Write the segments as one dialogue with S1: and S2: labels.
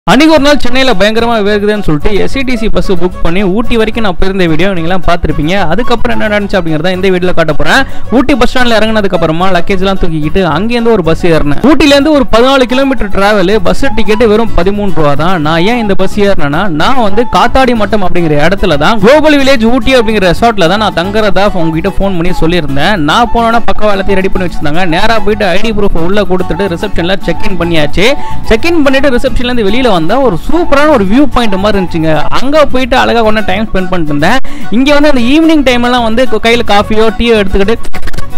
S1: அன்னைக்கு ஒரு நாள் சென்னையில் பயங்கரமா வேகுதுன்னு சொல்லிட்டு எஸ்சிடிசி பஸ் புக் பண்ணி ஊட்டி வரைக்கும் நான் போயிருந்த வீடியோ நீங்களாம் பார்த்துருப்பீங்க அதுக்கப்புறம் என்ன நடந்துச்சு அப்படிங்கிறத இந்த வீடியோல காட்ட போறேன் ஊட்டி பஸ் ஸ்டாண்ட்ல இறங்கினதுக்கு அப்புறமா லக்கேஜ்லாம் தூக்கிக்கிட்டு அங்கேருந்து ஒரு பஸ் ஏறினேன் ஊட்டிலேருந்து ஒரு பதினாலு கிலோமீட்டர் டிராவல் பஸ் டிக்கெட் வெறும் பதிமூணு ரூபா தான் நான் ஏன் இந்த பஸ் ஏறினேன்னா நான் வந்து காத்தாடி மட்டம் அப்படிங்கிற இடத்துல தான் குளோபல் வில்லேஜ் ஊட்டி அப்படிங்கிற ரெசார்ட்ல தான் நான் தங்குறதா உங்ககிட்ட ஃபோன் பண்ணி சொல்லியிருந்தேன் நான் போனோன்னா பக்கம் எல்லாத்தையும் ரெடி பண்ணி வச்சிருந்தாங்க நேரா போயிட்டு ஐடி ப்ரூஃப் உள்ள கொடுத்துட்டு ரிசப்ஷன்ல செக் இன் பண்ணியாச்சு செக் இன் பண்ணிட்டு ரிசப்ஷன்ல இருந்து வெளியில வந்தா ஒரு சூப்பரான ஒரு வியூ பாயிண்ட் மாதிரி இருந்துச்சுங்க அங்க போயிட்டு அழகா கொஞ்சம் டைம் ஸ்பெண்ட் பண்ணிட்டு இருந்தேன் இங்க வந்து அந்த ஈவினிங் டைம் எல்லாம் வந்து கையில காஃபியோ டீயோ எடுத்துக்கிட்டு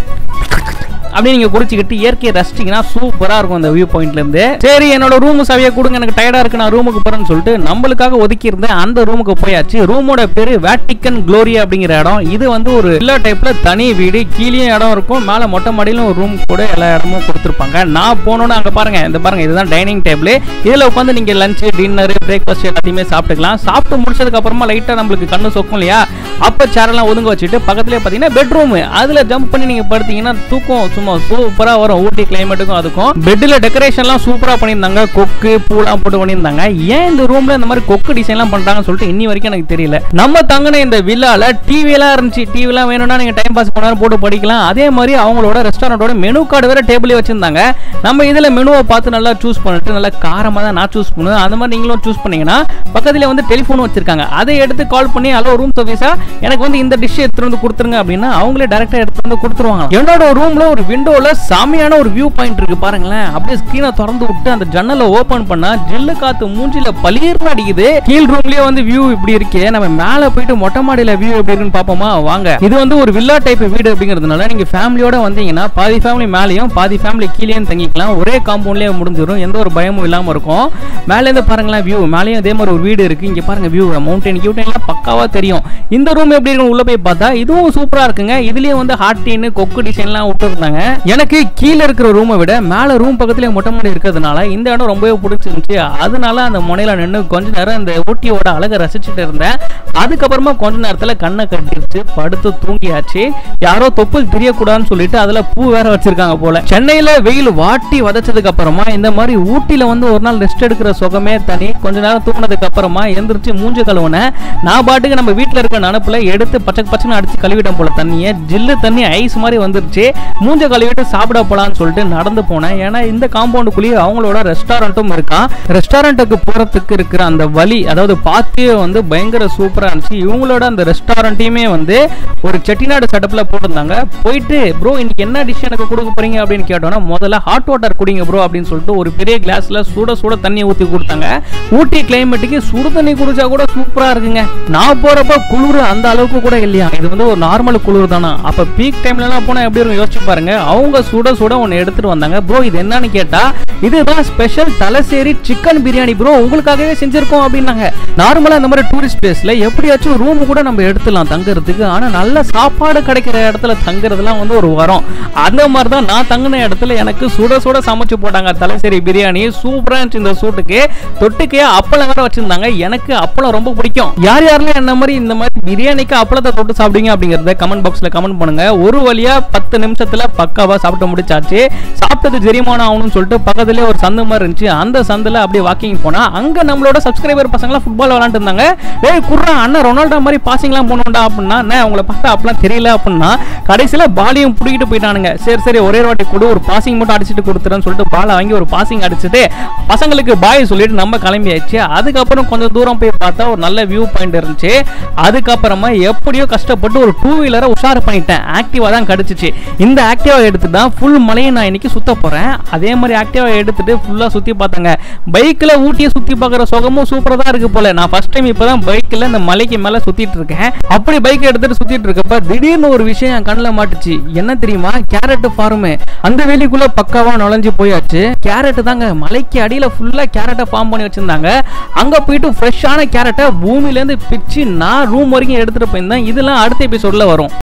S1: அப்படியே நீங்க குடிச்சிக்கிட்டு இயற்கையை ரசிச்சிங்கன்னா சூப்பரா இருக்கும் அந்த வியூ பாயிண்ட்ல இருந்து சரி என்னோட ரூம் சாவியை கொடுங்க எனக்கு டயர்டா இருக்கு நான் ரூமுக்கு போறேன்னு சொல்லிட்டு நம்மளுக்காக ஒதுக்கி இருந்தேன் அந்த ரூமுக்கு போயாச்சு ரூமோட பேரு வேட்டிக்கன் குளோரியா அப்படிங்கிற இடம் இது வந்து ஒரு எல்லா டைப்ல தனி வீடு கீழே இடம் இருக்கும் மேல மொட்டை மாடியிலும் ஒரு ரூம் கூட எல்லா இடமும் கொடுத்துருப்பாங்க நான் போனோன்னு அங்க பாருங்க இந்த பாருங்க இதுதான் டைனிங் டேபிள் இதுல உட்காந்து நீங்க லஞ்ச் டின்னர் பிரேக்ஃபாஸ்ட் எல்லாத்தையுமே சாப்பிட்டுக்கலாம் சாப்பிட்டு முடிச்சதுக்கு அப்புறமா லைட்டா நம்மளுக்கு கண்ணு சொக்கும் இல்லையா அப்ப சேரெல்லாம் ஒதுங்க வச்சுட்டு பக்கத்துலயே பாத்தீங்கன்னா பெட்ரூம் அதுல ஜம்ப் பண்ணி நீங்க படுத்தீங்கன்னா தூக்கம் சும்மா சூப்பரா வரும் ஊட்டி கிளைமேட்டுக்கும் அதுக்கும் பெட்ல டெக்கரேஷன்லாம் சூப்பரா பண்ணியிருந்தாங்க கொக்கு பூலாம் போட்டு பண்ணியிருந்தாங்க ஏன் இந்த ரூம்ல இந்த மாதிரி கொக்கு டிசைன்லாம் பண்றாங்கன்னு சொல்லிட்டு இன்னி வரைக்கும் எனக்கு தெரியல நம்ம தங்கின இந்த வில்லால டிவி எல்லாம் இருந்துச்சு டிவி எல்லாம் வேணும்னா நீங்க டைம் பாஸ் பண்ணாலும் போட்டு படிக்கலாம் அதே மாதிரி அவங்களோட ரெஸ்டாரண்டோட மெனு கார்டு வேற டேபிளே வச்சிருந்தாங்க நம்ம இதுல மெனுவை பார்த்து நல்லா சூஸ் பண்ணிட்டு நல்லா காரமா தான் நான் சூஸ் பண்ணுவேன் அந்த மாதிரி நீங்களும் சூஸ் பண்ணீங்கன்னா பக்கத்துல வந்து டெலிஃபோன் வச்சிருக்காங்க அதை எடுத்து கால் பண்ணி ஹலோ ரூம் சர்வீஸா எனக்கு வந்து இந்த டிஷ் எடுத்துட்டு வந்து கொடுத்துருங்க அப்படின்னா அவங்களே டேரக்டா எடுத்து வந்து கொடுத்துருவாங்க என்னோட ரூம்ல ஒரு விண்டோல சாமியான ஒரு வியூ பாயிண்ட் இருக்கு பாருங்களேன் அப்படியே ஸ்கிரீனை திறந்து விட்டு அந்த ஜன்னலை ஓபன் பண்ணா ஜில்லு காத்து மூஞ்சில பளிர்னு அடிக்குது கீழ் ரூம்லயே வந்து வியூ இப்படி இருக்கே நம்ம மேல போயிட்டு மொட்டை மாடியில வியூ எப்படி இருக்குன்னு பாப்போமா வாங்க இது வந்து ஒரு வில்லா டைப் வீடு அப்படிங்கிறதுனால நீங்க ஃபேமிலியோட வந்தீங்கன்னா பாதி ஃபேமிலி மேலேயும் பாதி ஃபேமிலி கீழேயும் தங்கிக்கலாம் ஒரே காம்பவுண்ட்லயே முடிஞ்சிடும் எந்த ஒரு பயமும் இல்லாம இருக்கும் மேல இருந்து பாருங்களேன் வியூ மேலேயும் அதே மாதிரி ஒரு வீடு இருக்கு இங்க பாருங்க வியூ மவுண்டன் கியூட்டன் பக்காவா தெரியும் இந்த ரூம் எப்படி இருக்கும் உள்ள போய் பார்த்தா இதுவும் சூப்பரா இருக்குங்க இதுலயே வந்து ஹார்ட் டீன் கொக்கு டிசைன்லாம் விட்டுருந்தாங்க எனக்கு கீழே இருக்கிற ரூமை விட மேல ரூம் பக்கத்துல மொட்டை மாடி இருக்கிறதுனால இந்த இடம் ரொம்பவே பிடிச்சிருந்துச்சு அதனால அந்த முனையில நின்று கொஞ்ச நேரம் இந்த ஊட்டியோட அழகை ரசிச்சுட்டு இருந்தேன் அதுக்கப்புறமா கொஞ்ச நேரத்துல கண்ணை கட்டிருச்சு படுத்து தூங்கியாச்சு யாரோ தொப்புள் தெரியக்கூடாதுன்னு சொல்லிட்டு அதுல பூ வேற வச்சிருக்காங்க போல சென்னையில வெயில் வாட்டி வதச்சதுக்கு அப்புறமா இந்த மாதிரி ஊட்டியில வந்து ஒரு நாள் ரெஸ்ட் எடுக்கிற சுகமே தனி கொஞ்ச நேரம் தூங்கினதுக்கு அப்புறமா எந்திரிச்சு மூஞ்ச கழுவுனேன் நான் பாட்டுக்கு நம்ம வீட்டுல இருக்க நனப்புல எடுத்து பச்சை பச்சைன்னு அடிச்சு கழுவிட்டேன் போல தண்ணியை ஜில்லு தண்ணி ஐஸ் மாதிரி வந்துருச்சு மூஞ்ச கழுவிட்டு சாப்பிட போலான்னு சொல்லிட்டு நடந்து போனேன் ஏன்னா இந்த காம்பவுண்டுக்குள்ளேயே அவங்களோட ரெஸ்டாரண்ட்டும் இருக்கான் ரெஸ்டாரண்ட்டுக்கு போறதுக்கு இருக்கிற அந்த வழி அதாவது பார்த்தே வந்து பயங்கர சூப்பரா இருந்துச்சு இவங்களோட அந்த ரெஸ்டாரண்ட்டையுமே வந்து ஒரு செட்டிநாடு செட்டப்ல போட்டிருந்தாங்க போயிட்டு ப்ரோ இன்னைக்கு என்ன டிஷ் எனக்கு கொடுக்க போறீங்க அப்படின்னு கேட்டோம்னா முதல்ல ஹாட் வாட்டர் குடிங்க ப்ரோ அப்படின்னு சொல்லிட்டு ஒரு பெரிய கிளாஸ்ல சுட சுட தண்ணி ஊத்தி கொடுத்தாங்க ஊட்டி கிளைமேட்டுக்கு சுடு தண்ணி குடிச்சா கூட சூப்பரா இருக்குங்க நான் போறப்ப குளிர் அந்த அளவுக்கு கூட இல்லையா இது வந்து ஒரு நார்மல் குளிர் தானா அப்ப பீக் டைம்ல எல்லாம் போனா எப்படி இருக்கும் யோசிச்சு பாருங்க அவங்க சுட சுட ஒன்னு எடுத்துட்டு வந்தாங்க ப்ரோ இது என்னன்னு கேட்டா இதுதான் special Thalassery chicken biryani bro உங்களுக்காகவே செஞ்சிருக்கோம் அப்படின்னாங்க நார்மலா இந்த மாதிரி டூரிஸ்ட் பிளேஸ்ல எப்படியாச்சும் ரூம் கூட நம்ம எடுத்துலாம் தங்குறதுக்கு ஆனா நல்ல சாப்பாடு கிடைக்கிற இடத்துல தங்குறதுலாம் வந்து ஒரு வரம் அந்த மாதிரி தான் நான் தங்கின இடத்துல எனக்கு சுட சுட சமைச்சு போட்டாங்க தலசேரி பிரியாணி சூப்பரா இருந்துச்சு இந்த சூட்டுக்கு தொட்டுக்கே அப்பளம் வேற வச்சிருந்தாங்க எனக்கு அப்பளம் ரொம்ப பிடிக்கும் யார் யாரெல்லாம் என்ன மாதிரி இந்த மாதிரி பிரியாணிக்கு அப்பளத்தை தொட்டு சாப்பிடுங்க அப்படிங்கறத கமெண்ட் பாக்ஸ்ல கமெண்ட் பண்ணுங்க ஒரு வழியா பத்து நிமிஷத்துல பக்காவா சாப்பிட்டு முடிச்சாச்சு சாப்பிட்டது ஜெரிமானம் ஆகணும்னு சொல்லிட்டு பக்கத்துலேயே ஒரு சந்து மாதிரி இருந்துச்சு அந்த சந்தில் அப்படியே வாக்கிங் போனா அங்க நம்மளோட சப்ஸ்கிரைபர் பசங்களாம் ஃபுட்பால் விளாண்டு இருந்தாங்க ஏய் குர்ரா அண்ணன் ரொனால்டோ மாதிரி பாசிங்லாம் போனோம்டா அப்படின்னா அண்ணே அவங்கள பார்த்தா அப்பெல்லாம் தெரியல அப்படின்னா கடைசியில் பாலையும் பிடிக்கிட்டு போயிட்டானுங்க சரி சரி ஒரே ஒரு வாட்டி கொடு ஒரு பாசிங் மட்டும் அடிச்சுட்டு கொடுத்துறேன்னு சொல்லிட்டு பாலை வாங்கி ஒரு பாசிங் அடிச்சுட்டு பசங்களுக்கு பாய் சொல்லிட்டு நம்ம கிளம்பியாச்சு அதுக்கப்புறம் கொஞ்சம் தூரம் போய் பார்த்தா ஒரு நல்ல வியூ பாயிண்ட் இருந்துச்சு அதுக்கப்புறமா எப்படியோ கஷ்டப்பட்டு ஒரு டூ வீலரை உஷார் பண்ணிட்டேன் ஆக்டிவா தான் கிடைச்சிச்சு இந்த ஆக்டிவா எடுத்து தான் ஃபுல் மலையை நான் இன்னைக்கு சுத்த போறேன் அதே மாதிரி ஆக்டிவா எடுத்துட்டு ஃபுல்லா சுத்தி பார்த்தாங்க பைக்ல ஊட்டியை சுத்தி பார்க்குற சுகமும் சூப்பரா தான் இருக்கு போல நான் ஃபர்ஸ்ட் டைம் இப்பதான் பைக்ல இந்த மலைக்கு மேல சுத்திட்டு இருக்கேன் அப்படி பைக் எடுத்துட்டு சுத்திட்டு இருக்கப்ப திடீர்னு ஒரு விஷயம் என் கண்ணில் மாட்டுச்சு என்ன தெரியுமா கேரட் ஃபார்ம் அந்த வேலிக்குள்ள பக்காவா நுழைஞ்சு போயாச்சு கேரட் தாங்க மலைக்கு அடியில ஃபுல்லா கேரட்டை ஃபார்ம் பண்ணி வச்சிருந்தாங்க அங்க போயிட்டு ஃப்ரெஷ்ஷான கேரட்டை பூமியில இருந்து பிச்சு நான் ரூம் வரைக்கும் எடுத்துட்டு போயிருந்தேன் இதெல்லாம் அடுத்த எபிசோட்ல வரும்